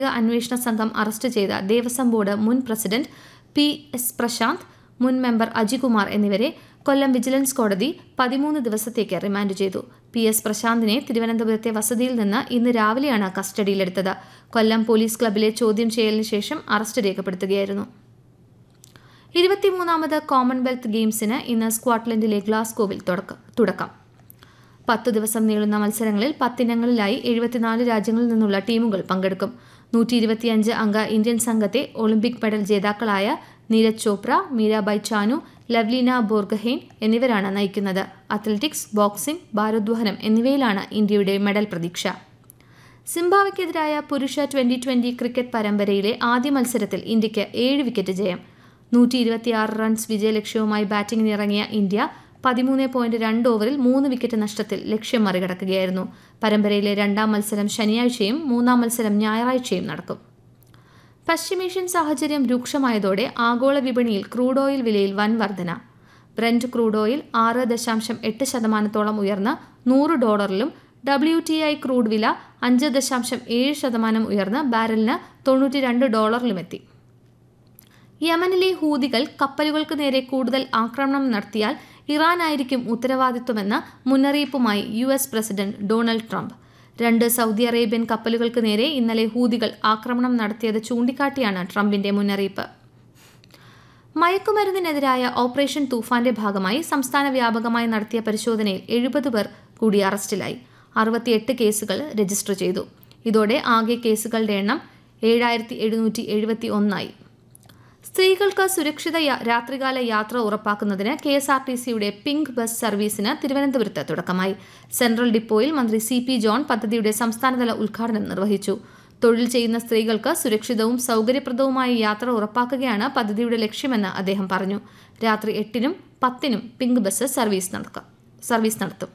അന്വേഷണ സംഘം അറസ്റ്റ് ചെയ്ത ദേവസ്വം ബോർഡ് മുൻ പ്രസിഡന്റ് പി എസ് പ്രശാന്ത് മുൻ മെമ്പർ അജികുമാർ എന്നിവരെ കൊല്ലം വിജിലൻസ് കോടതി പതിമൂന്ന് ദിവസത്തേക്ക് റിമാൻഡ് ചെയ്തു പി എസ് പ്രശാന്തിനെ തിരുവനന്തപുരത്തെ വസതിയിൽ നിന്ന് ഇന്ന് രാവിലെയാണ് കസ്റ്റഡിയിലെടുത്തത് കൊല്ലം പോലീസ് ക്ലബിലെ ചോദ്യം ചെയ്യലിന് ശേഷം അറസ്റ്റ് രേഖപ്പെടുത്തുകയായിരുന്നു ഇരുപത്തിമൂന്നാമത് കോമൺവെൽത്ത് ഗെയിംസിന് ഇന്ന് സ്കോട്ട്ലൻഡിലെ ഗ്ലാസ്ഗോവിൽ തുടക്കം പത്തു ദിവസം നീളുന്ന മത്സരങ്ങളിൽ പത്തിനങ്ങളിലായി എഴുപത്തിനാല് രാജ്യങ്ങളിൽ നിന്നുള്ള ടീമുകൾ പങ്കെടുക്കും നൂറ്റി ഇരുപത്തിയഞ്ച് അംഗ ഇന്ത്യൻ സംഘത്തെ ഒളിമ്പിക് മെഡൽ ജേതാക്കളായ നീരജ് ചോപ്ര മീരാബായ് ചാനു ലവ്ലീന ബോർഗഹെയ്ൻ എന്നിവരാണ് നയിക്കുന്നത് അത്ലറ്റിക്സ് ബോക്സിംഗ് ഭാരോദ്വഹനം എന്നിവയിലാണ് ഇന്ത്യയുടെ മെഡൽ പ്രതീക്ഷ സിംബാബ്വെക്കെതിരായ പുരുഷ ട്വന്റി ട്വന്റി ക്രിക്കറ്റ് പരമ്പരയിലെ ആദ്യ മത്സരത്തിൽ ഇന്ത്യയ്ക്ക് ഏഴ് വിക്കറ്റ് ജയം നൂറ്റി ഇരുപത്തിയാറ് റൺസ് വിജയലക്ഷ്യവുമായി ബാറ്റിംഗിനിറങ്ങിയ ഇന്ത്യ പതിമൂന്ന് പോയിന്റ് രണ്ട് ഓവറിൽ മൂന്ന് വിക്കറ്റ് നഷ്ടത്തിൽ ലക്ഷ്യം മറികടക്കുകയായിരുന്നു പരമ്പരയിലെ രണ്ടാം മത്സരം ശനിയാഴ്ചയും മൂന്നാം മത്സരം ഞായറാഴ്ചയും നടക്കും പശ്ചിമേഷ്യൻ സാഹചര്യം രൂക്ഷമായതോടെ ആഗോള വിപണിയിൽ ക്രൂഡ് ഓയിൽ വിലയിൽ വൻ വർധന ബ്രന്റ് ക്രൂഡ് ഓയിൽ ആറ് ദശാംശം എട്ട് ശതമാനത്തോളം ഉയർന്ന് നൂറ് ഡോളറിലും ഡബ്ല്യു ടി ഐ ക്രൂഡ് വില അഞ്ച് ദശാംശം ഏഴ് ശതമാനം ഉയർന്ന് ബാരലിന് തൊണ്ണൂറ്റി രണ്ട് ഡോളറിലുമെത്തി യമനിലെ ഹൂതികൾ കപ്പലുകൾക്ക് നേരെ കൂടുതൽ ആക്രമണം നടത്തിയാൽ ഇറാനായിരിക്കും ഉത്തരവാദിത്വമെന്ന മുന്നറിയിപ്പുമായി U S president Donald Trump രണ്ട് സൗദി അറേബ്യൻ കപ്പലുകൾക്ക് നേരെ ഇന്നലെ ഹൂതികൾ ആക്രമണം നടത്തിയത് ചൂണ്ടിക്കാട്ടിയാണ് ട്രംപിന്റെ മുന്നറിയിപ്പ് മയക്കുമരുന്നിനെതിരായ ഓപ്പറേഷൻ തൂഫാന്റെ ഭാഗമായി സംസ്ഥാന വ്യാപകമായി നടത്തിയ പരിശോധനയിൽ എഴുപത് പേർ കൂടി അറസ്റ്റിലായി അറുപത്തിയെട്ട് കേസുകൾ രജിസ്റ്റർ ചെയ്തു ഇതോടെ ആകെ കേസുകളുടെ എണ്ണം ഏഴായിരത്തി എഴുന്നൂറ്റി എഴുപത്തി ഒന്നായി സ്ത്രീകൾക്ക് സുരക്ഷിത രാത്രികാല യാത്ര ഉറപ്പാക്കുന്നതിന് കെ എസ് ആർ ടി സിയുടെ പിങ്ക് ബസ് സർവീസിന് തിരുവനന്തപുരത്ത് തുടക്കമായി സെൻട്രൽ ഡിപ്പോയിൽ മന്ത്രി സി പി ജോൺ പദ്ധതിയുടെ സംസ്ഥാനതല ഉദ്ഘാടനം നിർവഹിച്ചു തൊഴിൽ ചെയ്യുന്ന സ്ത്രീകൾക്ക് സുരക്ഷിതവും സൗകര്യപ്രദവുമായ യാത്ര ഉറപ്പാക്കുകയാണ് പദ്ധതിയുടെ ലക്ഷ്യമെന്ന് അദ്ദേഹം പറഞ്ഞു രാത്രി എട്ടിനും പത്തിനും പിങ്ക് ബസ് സർവീസ് നടക്കും സർവീസ് നടത്തും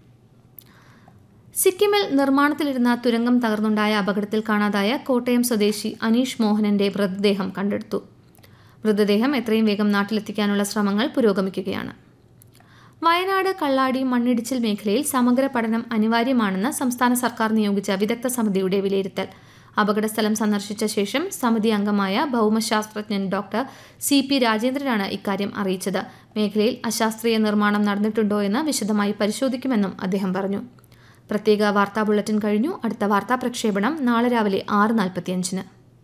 സിക്കിമിൽ നിർമ്മാണത്തിലിരുന്ന തുരങ്കം തകർന്നുണ്ടായ അപകടത്തിൽ കാണാതായ കോട്ടയം സ്വദേശി അനീഷ് മോഹനന്റെ മൃതദേഹം കണ്ടെടുത്തു മൃതദേഹം എത്രയും വേഗം നാട്ടിലെത്തിക്കാനുള്ള ശ്രമങ്ങൾ പുരോഗമിക്കുകയാണ് വയനാട് കള്ളാടി മണ്ണിടിച്ചിൽ മേഖലയിൽ സമഗ്ര പഠനം അനിവാര്യമാണെന്ന് സംസ്ഥാന സർക്കാർ നിയോഗിച്ച വിദഗ്ധ സമിതിയുടെ വിലയിരുത്തൽ അപകടസ്ഥലം സന്ദർശിച്ച ശേഷം സമിതി അംഗമായ ഭൗമശാസ്ത്രജ്ഞൻ ഡോക്ടർ സി പി രാജേന്ദ്രനാണ് ഇക്കാര്യം അറിയിച്ചത് മേഖലയിൽ അശാസ്ത്രീയ നിർമ്മാണം നടന്നിട്ടുണ്ടോ എന്ന് വിശദമായി പരിശോധിക്കുമെന്നും അദ്ദേഹം പറഞ്ഞു പ്രത്യേക വാർത്താ ബുള്ളറ്റിൻ കഴിഞ്ഞു അടുത്ത വാർത്താ പ്രക്ഷേപണം നാളെ രാവിലെ ആറ് നാൽപ്പത്തിയഞ്ചിന്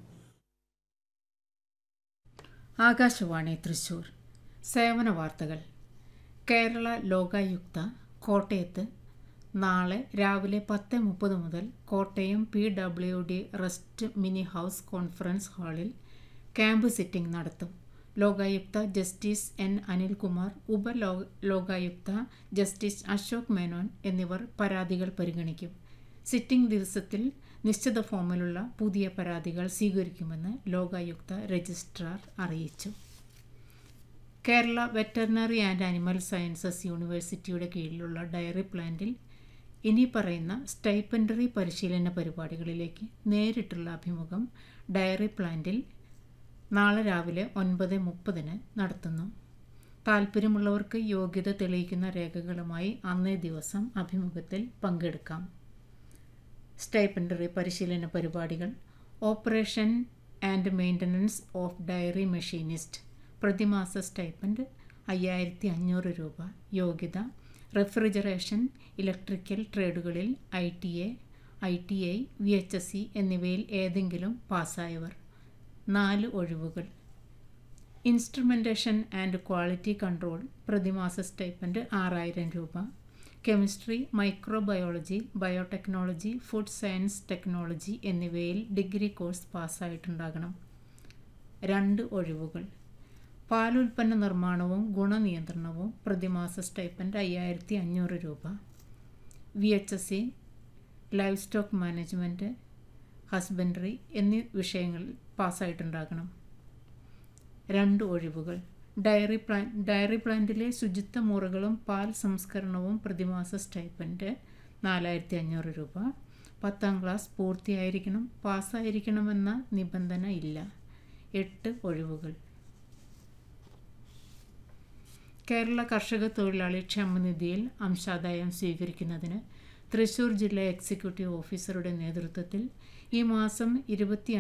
ആകാശവാണി തൃശൂർ സേവന വാർത്തകൾ കേരള ലോകായുക്ത കോട്ടയത്ത് നാളെ രാവിലെ പത്ത് മുപ്പത് മുതൽ Kottayam P W D rest mini house conference ഹാളിൽ ക്യാമ്പ് സിറ്റിംഗ് നടത്തും ലോകായുക്ത ജസ്റ്റിസ് എൻ അനിൽകുമാർ ഉപ ലോകായുക്ത ജസ്റ്റിസ് അശോക് മേനോൻ എന്നിവർ പരാതികൾ പരിഗണിക്കും സിറ്റിംഗ് ദിവസത്തിൽ നിശ്ചിത ഫോമിലുള്ള പുതിയ പരാതികൾ സ്വീകരിക്കുമെന്ന് ലോകായുക്ത രജിസ്ട്രാർ അറിയിച്ചു Kerala veterinary and animal sciences യൂണിവേഴ്സിറ്റിയുടെ കീഴിലുള്ള ഡയറി പ്ലാന്റിൽ ഇനി പറയുന്ന സ്റ്റൈപ്പൻഡറി പരിശീലന പരിപാടികളിലേക്ക് നേരിട്ടുള്ള അഭിമുഖം ഡയറി പ്ലാന്റിൽ നാളെ രാവിലെ ഒൻപത് മുപ്പതിന് നടത്തുന്നു താൽപ്പര്യമുള്ളവർക്ക് യോഗ്യത തെളിയിക്കുന്ന രേഖകളുമായി അന്നേ ദിവസം അഭിമുഖത്തിൽ പങ്കെടുക്കാം സ്റ്റൈപ്പൻഡറി പരിശീലന പരിപാടികൾ operation and maintenance of dairy machinist പ്രതിമാസ സ്റ്റൈപ്പൻഡ് അയ്യായിരത്തി അഞ്ഞൂറ് രൂപ യോഗ്യത റെഫ്രിജറേഷൻ ഇലക്ട്രിക്കൽ ട്രേഡുകളിൽ I T A I T I V H S C എന്നിവയിൽ ഏതെങ്കിലും പാസ്സായവർ നാല് ഒഴിവുകൾ ഇൻസ്ട്രുമെൻറ്റേഷൻ ആൻഡ് ക്വാളിറ്റി കൺട്രോൾ പ്രതിമാസ സ്റ്റൈപ്പൻഡ് ആറായിരം രൂപ chemistry microbiology biotechnology food science technology എന്നിവയിൽ ഡിഗ്രി കോഴ്സ് പാസ്സായിട്ടുണ്ടാകണം രണ്ട് ഒഴിവുകൾ പാലുൽപ്പന്ന നിർമ്മാണവും ഗുണനിയന്ത്രണവും പ്രതിമാസ സ്റ്റൈപ്പൻഡ് അയ്യായിരത്തി അഞ്ഞൂറ് രൂപ V H S C livestock management husbandry എന്നീ വിഷയങ്ങളിൽ പാസ്സായിട്ടുണ്ടാകണം രണ്ട് ഒഴിവുകൾ ഡയറി പ്ലാൻ ഡയറി പ്ലാന്റിലെ ശുചിത്വ മുറകളും പാൽ സംസ്കരണവും പ്രതിമാസ സ്റ്റൈപ്പൻഡ് നാലായിരത്തി അഞ്ഞൂറ് രൂപ പത്താം ക്ലാസ് പൂർത്തിയായിരിക്കണം പാസ്സായിരിക്കണമെന്ന നിബന്ധന ഇല്ല എട്ട് ഒഴിവുകൾ കേരള കർഷക തൊഴിലാളി ക്ഷേമനിധിയിൽ അംശാദായം സ്വീകരിക്കുന്നതിന് തൃശൂർ ജില്ലാ എക്സിക്യൂട്ടീവ് ഓഫീസറുടെ നേതൃത്വത്തിൽ ഈ മാസം ഇരുപത്തി